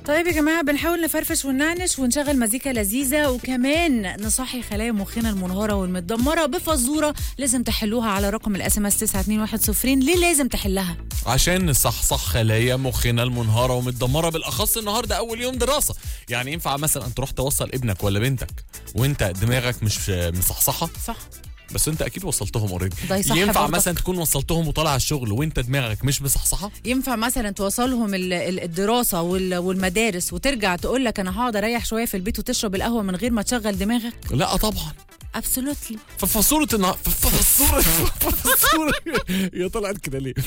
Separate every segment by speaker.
Speaker 1: طيب يا جماعة بنحاول نفرفش ونعنش ونشغل مزيكا لذيذة وكمان نصحي خلايا مخنا المنهارة والمتدمرة بفزورة لازم تحلوها على رقم الاس ام اس 921 ليه لازم تحلها؟
Speaker 2: عشان نصحصح خلايا مخنا المنهارة ومتدمرة بالأخص النهاردة أول يوم دراسة يعني ينفع مثلا تروح توصل ابنك ولا بنتك وانت دماغك مش مصحصحة
Speaker 1: صح
Speaker 2: بس انت اكيد وصلتهم اوريدي
Speaker 1: ده يصح
Speaker 2: ينفع
Speaker 1: برضك.
Speaker 2: مثلا تكون وصلتهم وطالع الشغل وانت دماغك مش مصحصحة
Speaker 1: ينفع مثلا توصلهم ال- ال- الدراسة وال- والمدارس وترجع تقول لك أنا هقعد أريح شوية في البيت وتشرب القهوة من غير ما تشغل دماغك؟
Speaker 2: لا طبعا
Speaker 1: ابسولوتلي
Speaker 2: ففزورة النهار ففزورة ففزورة هي طلعت كده ليه؟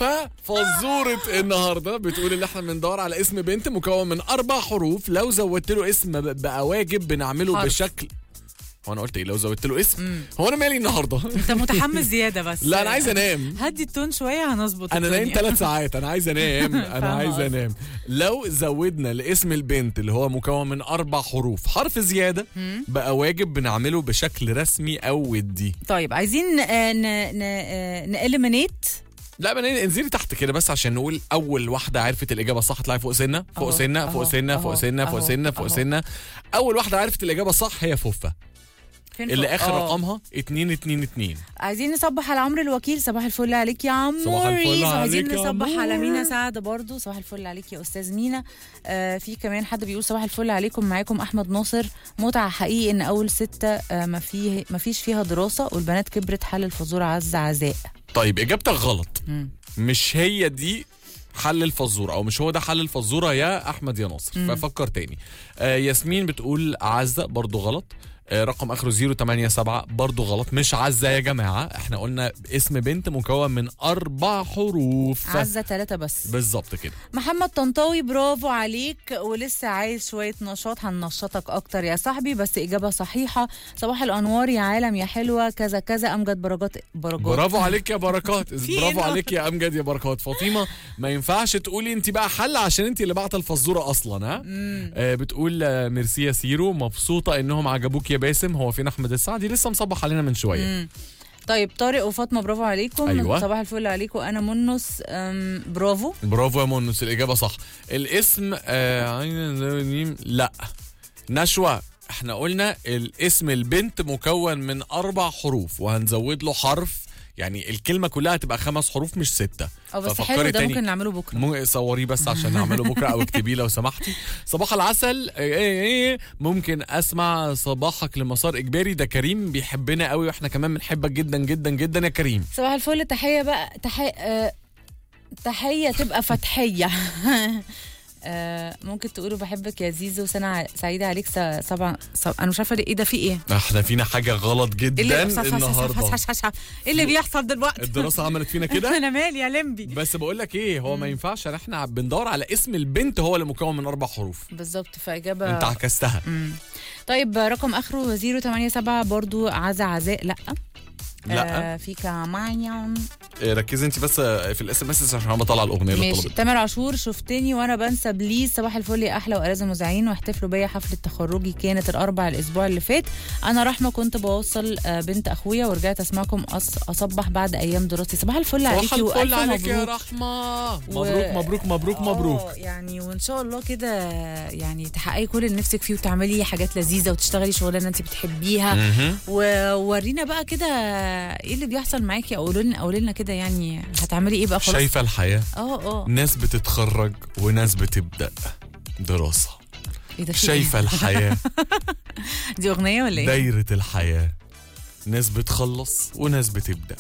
Speaker 2: ففزورة النهارده بتقول ان احنا بندور على اسم بنت مكون من اربع حروف لو زودت له اسم ب- بقى واجب بنعمله
Speaker 1: حرف.
Speaker 2: بشكل هو انا قلت ايه لو زودت له اسم هو انا مالي النهارده
Speaker 1: انت متحمس زيادة بس
Speaker 2: لا انا عايز انام
Speaker 1: هدي التون شوية هنظبط
Speaker 2: انا نايم
Speaker 1: الدنيا.
Speaker 2: ثلاث ساعات انا عايز انام انا
Speaker 1: فاهمة
Speaker 2: عايز
Speaker 1: قصدك.
Speaker 2: انام لو زودنا لاسم البنت اللي هو مكون من اربع حروف حرف زياده بقى واجب بنعمله بشكل رسمي او ودي
Speaker 1: طيب عايزين آه، ن ن آه، نإليمينيت
Speaker 2: لا بن- انزلي تحت كده بس عشان نقول اول واحده عرفت الاجابه الصح تلاقي فوق سنه فوق
Speaker 1: أهو،
Speaker 2: سنه فوق
Speaker 1: أهو،
Speaker 2: سنه فوق
Speaker 1: أهو،
Speaker 2: سنه فوق
Speaker 1: أهو،
Speaker 2: سنه فوق
Speaker 1: أهو.
Speaker 2: سنه اول واحده عرفت الاجابه الصح هي فوفا
Speaker 1: فين
Speaker 2: اللي
Speaker 1: فوق؟
Speaker 2: اخر
Speaker 1: آه.
Speaker 2: رقمها 222
Speaker 1: عايزين نصبح على عمرو الوكيل صباح الفل عليك يا عموري
Speaker 2: صباح الفل
Speaker 1: وعايزين
Speaker 2: عليك يا
Speaker 1: نصبح على
Speaker 2: عمور.
Speaker 1: مينا سعد برضو صباح الفل عليك يا استاذ مينا آه في كمان حد بيقول صباح الفل عليكم معاكم احمد ناصر متعه حقيقي ان اول ستة آه ما فيه ما فيش فيها دراسه والبنات كبرت حل الفزوره عز عزاء
Speaker 2: طيب اجابتك غلط
Speaker 1: مم.
Speaker 2: مش هي دي حل الفزوره او مش هو ده حل الفزوره يا احمد يا ناصر ففكر تاني آه ياسمين بتقول عزه برضو غلط آه رقم اخره 087 برضو غلط مش عزه يا جماعه احنا قلنا اسم بنت مكون من اربع حروف
Speaker 1: عزه ثلاثه بس
Speaker 2: بالظبط كده
Speaker 1: محمد طنطاوي برافو عليك ولسه عايز شوية نشاط هننشطك أكتر يا صاحبي بس إجابة صحيحة صباح الأنوار يا عالم يا حلوة كذا كذا أمجد بركات بركات
Speaker 2: برافو عليك يا بركات
Speaker 1: في إيه
Speaker 2: برافو
Speaker 1: ده؟
Speaker 2: عليك يا امجد يا بركات فاطمه ما ينفعش تقولي انت بقى حل عشان انت اللي بعت الفزوره اصلا ها آه بتقول آه، ميرسي يا سيرو مبسوطه انهم عجبوك يا باسم هو فين احمد السعدي لسه مصبح علينا من شويه
Speaker 1: مم. طيب طارق وفاطمة برافو عليكم
Speaker 2: أيوة.
Speaker 1: صباح الفل عليكم أنا منس أم، برافو
Speaker 2: برافو يا مونس الاجابه صح الاسم آه عين زي ميم. لا نشوى احنا قلنا الاسم البنت مكون من اربع حروف وهنزود له حرف يعني الكلمه كلها هتبقى خمس حروف مش سته
Speaker 1: أو بس
Speaker 2: ففكري
Speaker 1: حلو ده
Speaker 2: تاني.
Speaker 1: ممكن نعمله بكرة
Speaker 2: ممكن صوريه بس عشان نعمله بكره او اكتبيه لو سمحتي صباح العسل إيه إيه إيه. ممكن اسمع صباحك لمسار اجباري ده كريم بيحبنا قوي واحنا كمان بنحبك جدا جدا جدا يا كريم
Speaker 1: صباح الفل تحية بقى تحية أه تحية تبقى فتحية أه ممكن تقولوا بحبك يا زيزو سنة ع- سعيدة عليك س- سبع سب... أنا مش عارفة ايه ده في ايه
Speaker 2: احنا فينا حاجه غلط
Speaker 1: ايه اللي
Speaker 2: جدا
Speaker 1: حس- حس- حس- حس-
Speaker 2: النهارده
Speaker 1: حس- حس- حس- ايه اللي بيحصل دلوقتي
Speaker 2: الدراسه عملت فينا كده
Speaker 1: انا مالي يا لمبي
Speaker 2: بس بقول لك ايه هو ما ينفعش ان احنا بندور على اسم البنت هو اللي مكون من اربع حروف
Speaker 1: بالظبط فاجابه
Speaker 2: انت عكستها
Speaker 1: مم. طيب رقم اخره 087 برضو عزا عزاء لا
Speaker 2: لا
Speaker 1: آه في كمان
Speaker 2: إيه، ركزي انت بس في الاس ام اس عشان انا بطلع الاغنيه اللي
Speaker 1: ماشي
Speaker 2: طلبت
Speaker 1: تامر عاشور شفتني وانا بنسى بليز صباح الفل يا احلى وارز المذيعين واحتفلوا بيا حفله تخرجي كانت الاربع الاسبوع اللي فات انا رحمه كنت بوصل آه، بنت اخويا ورجعت اسمعكم أص- اصبح بعد ايام دراستي صباح الفل
Speaker 2: صباح
Speaker 1: عليكي
Speaker 2: الفل
Speaker 1: والف
Speaker 2: عليك يا
Speaker 1: مبروك
Speaker 2: رحمه
Speaker 1: و-
Speaker 2: مبروك مبروك مبروك مبروك
Speaker 1: آه، يعني وان شاء الله كده يعني تحققي كل اللي نفسك فيه وتعملي حاجات لذيذه وتشتغلي شغلانه انت بتحبيها
Speaker 2: مهم.
Speaker 1: وورينا بقى كده ايه اللي بيحصل معاكي قولوا لنا قولوا لنا كده يعني هتعملي ايه بقى خلاص
Speaker 2: شايفه الحياه
Speaker 1: اه اه
Speaker 2: ناس بتتخرج وناس بتبدا دراسه
Speaker 1: ايه ده في
Speaker 2: شايفه الحياه
Speaker 1: إيه؟ دي اغنيه ولا ايه
Speaker 2: دايره الحياه ناس بتخلص وناس بتبدا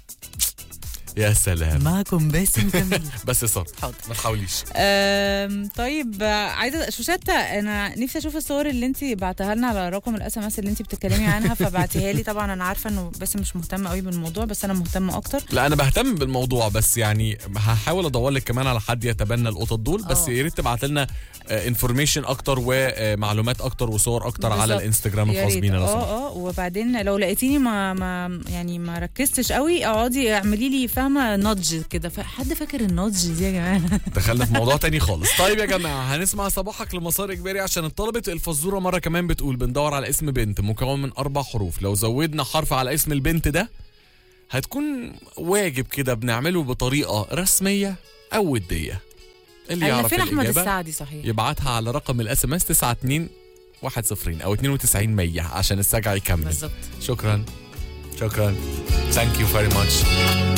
Speaker 2: يا سلام
Speaker 1: معكم باسم كميل
Speaker 2: بس يا ساره
Speaker 1: حاضر
Speaker 2: ما تحاوليش
Speaker 1: أم، طيب آه، عايزه شوشتة انا نفسي اشوف الصور اللي انت بعتها لنا على رقم الاس ام اس اللي انت بتتكلمي عنها فبعتيها لي طبعا انا عارفه انه بس مش مهتمه قوي بالموضوع بس انا مهتمه اكتر
Speaker 2: لا انا بهتم بالموضوع بس يعني هحاول ادور لك كمان على حد يتبنى القطط دول بس
Speaker 1: آه.
Speaker 2: يا ريت تبعت لنا انفورميشن اكتر ومعلومات اكتر وصور اكتر على
Speaker 1: بالظبط.
Speaker 2: الانستجرام
Speaker 1: يا
Speaker 2: الخاص
Speaker 1: ريت
Speaker 2: بينا لو سمحت.
Speaker 1: اه اه وبعدين لو لقيتيني ما ما يعني ما ركزتش قوي اقعدي اعملي لي فاهمه نضج كده ف- حد فاكر النضج دي يا جماعه
Speaker 2: دخلنا في موضوع تاني خالص طيب يا جماعه هنسمع صباحك لمسار اجباري عشان اتطلبت الفزوره مره كمان بتقول بندور على اسم بنت مكون من اربع حروف لو زودنا حرف على اسم البنت ده هتكون واجب كده بنعمله بطريقه رسميه او وديه اللي
Speaker 1: أيوة،
Speaker 2: يعرف
Speaker 1: فين احمد
Speaker 2: الإجابة
Speaker 1: السعدي صحيح
Speaker 2: يبعتها على رقم الاس ام اس 92100 او 92 100 عشان السجع يكمل
Speaker 1: بالظبط
Speaker 2: شكرا شكرا ثانك يو فيري ماتش